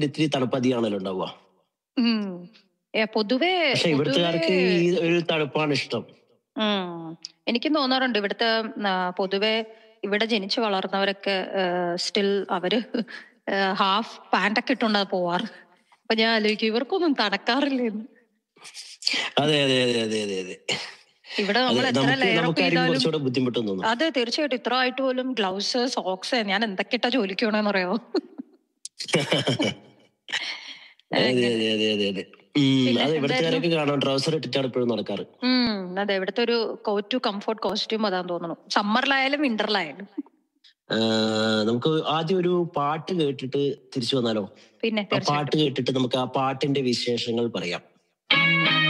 കേരളത്തിൽ ഇത്തിരി തണുപ്പതിയാണല്ലോ ഉണ്ടാവുക ഉം. ഏ, പൊതുവേ പക്ഷെ ഇവിടുത്തുകാർക്ക് പൊതുവേ ഈ ഒരു തണുപ്പാണ് ഇഷ്ടം ഉം. എനിക്കും തോന്നാറുണ്ട് ഇവിടുത്തെ ആ, പൊതുവെ ഇവിടെ ജനിച്ചു വളർന്നവരൊക്കെ സ്റ്റിൽ അവര് ഹാഫ് പാൻറ്റൊക്കെ ഇട്ടുണ്ടാ പോവാറ് അപ്പൊ ഞാൻ ആലോചിക്കും ഇവർക്കൊന്നും തണക്കാറില്ലെന്ന് അതെ അതെ അതെ അതെ അതെ അതെ ഇവിടെ അതെ നമ്മൾ എത്ര നമുക്ക് ലെയർ അപ്പ് നമുക്കായിരിക്കും ചെയ്താലും കുറച്ചുകൂടെ ബുദ്ധിമുട്ടെന്ന് തോന്നുന്നു അതെ തീർച്ചയായിട്ടും ഇത്ര ആയിട്ട് പോലും ഗ്ലൗസ് സോക്സ് ഞാൻ എന്തൊക്കെ ഇട്ടാ ജോലിക്ക് പോണെന്ന് അറിയാമോ അതെ അങ്ങനെ അതെ അതെ അതെ അതെ ഉം, പിന്നെ അതെ എന്തായിരുന്നു ഇവിടുത്തുകാരൊക്കെ കാണാം ട്രൗസർ ഇട്ടിട്ടാണ് ഇപ്പോഴും നടക്കാറ് ഉം അതെ ഇവിടുത്തെ ഒരു കോറ്റ് കംഫോർട്ട് കോസ്റ്റ്യൂം അതാന്ന് തോന്നുന്നു സമ്മറിലായാലും വിന്ററിലായാലും ആ, നമുക്ക് ആദ്യം ഒരു പാട്ട് കേട്ടിട്ട് തിരിച്ചു വന്നാലോ പിന്നെ ആ പാട്ട് തീർച്ചയായിട്ടും കേട്ടിട്ട് നമുക്ക് ആ പാട്ടിന്റെ വിശേഷങ്ങൾ പറയാം